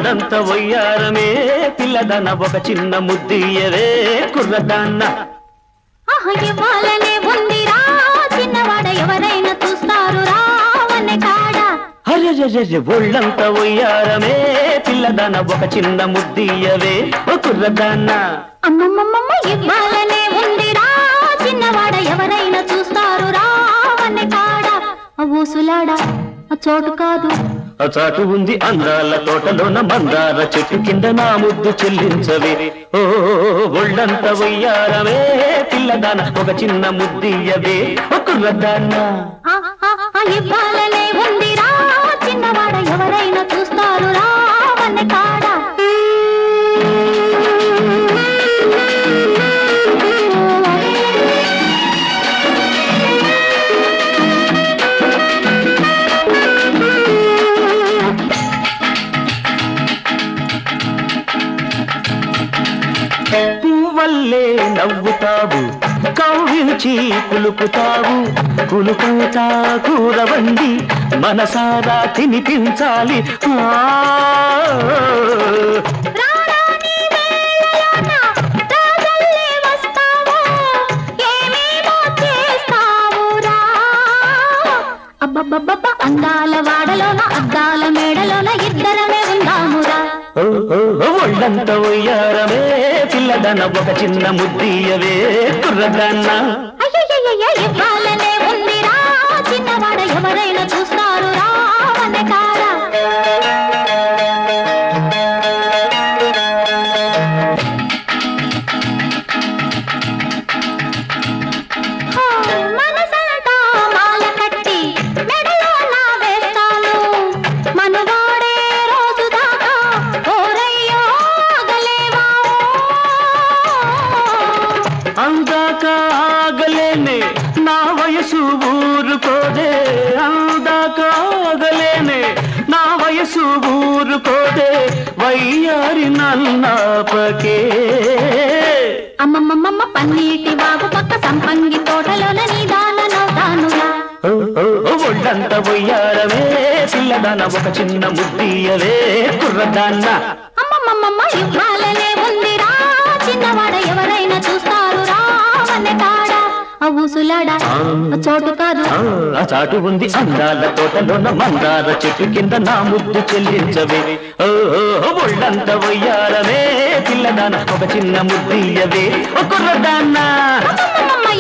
ఒళ్ళంత వయ్యారమే పిల్లదన ఒక చిన్న ముద్దియవే కుర్రదాన్న ఆహ ఇవ్వాలనే ఉందిరా చిన్నవాడ ఎవరైనా చూస్తారు రావనే కాడ అరెరెరెరె ఒళ్ళంత వయ్యారమే పిల్లదన ఒక చిన్న ముద్దియవే ఓ కుర్రదాన్న అమ్మమ్మమ్మ ఇవ్వాలనే ఉందిరా చిన్నవాడ ఎవరైనా చూస్తారు రావనే కాడ ఆ ఊసులాడ ఆ చోటు కాదు ఆ చాటు ఉంది అందాల తోటలోన మందార చెట్టు కింద నా ముద్దు చెల్లించవే ఓ ఒళ్ళంత వయ్యారమే పిల్లదాన ఒక చిన్న ముద్దియవే ఓ కుర్రదాన్న ఆ, ఆ, ఆ ఇవ్వాలనే ఉందిరా చిన్నవాడ ఎవరైనా చూస్తారు రావనే కాడ పువ్వల్లే నవ్వుతావు కవ్వించి కులుకుతావు కులుకుతా కూరవండి మనసారా తినిపించాలి ఆ రారాని వేళలోన రాజల్లే వస్తావా, ఏమేమో చేస్తావురా. అబ్బబ్బబ్బబ్బ, అందాల వాడలోన అద్దాల మేడలోన ఇద్దరమే ఉందామురా ఓ, ఓ, ఓ, ఒళ్ళంత ఒయ్యారమే పిల్లదన ఒక చిన్న ముద్దియవే కుర్రదన్న అయ్యయ్యయ్య, ఇవ్వాలనే ఉందిరా చిన్నవాడ ఎవరైనా చూస్తారు రావనే కారా హో, మనసంతా మాల కట్టి మెడలో నా వేస్తాను మనువాడే రోజు దాకా ఓరయ్యో ఆగలేవా అందాక ఆగలేనే నా వయసు ఊరుకోదే అందాక ఆగలేనే నా వయసు ఊరుకోదే వయ్యారి నన్నాపకే అమ్మమ్మమ్మ పన్నీటి వాగు పక్క సంపంగి తోటలోన నీదాన నవ్వుతానురా ఓ, ఓ, ఓ, ఒళ్ళంత వయ్యారమే పిల్లదాన ఒక చిన్న ముద్దియవే కుర్రదాన్న అమ్మమ్మమ్మ ఇవ్వాలనే ఉందిరా చిన్నవాడ ఎవరైనా చూస్తారు రావనే కాడా ఆ ఊసులాడా ఆ చోటు కాదు ఆ, ఆ చాటు ఉంది అందాల తోటలోన మందార చెట్టు కింద నా ముద్దు చెల్లించవే ఓ ఓ, ఓ, ఒళ్ళంత వయ్యారమే పిల్లదాన ఒక చిన్న ముద్దియవే ఒక కుర్రదాన్న అమ్మమ్మమ్మ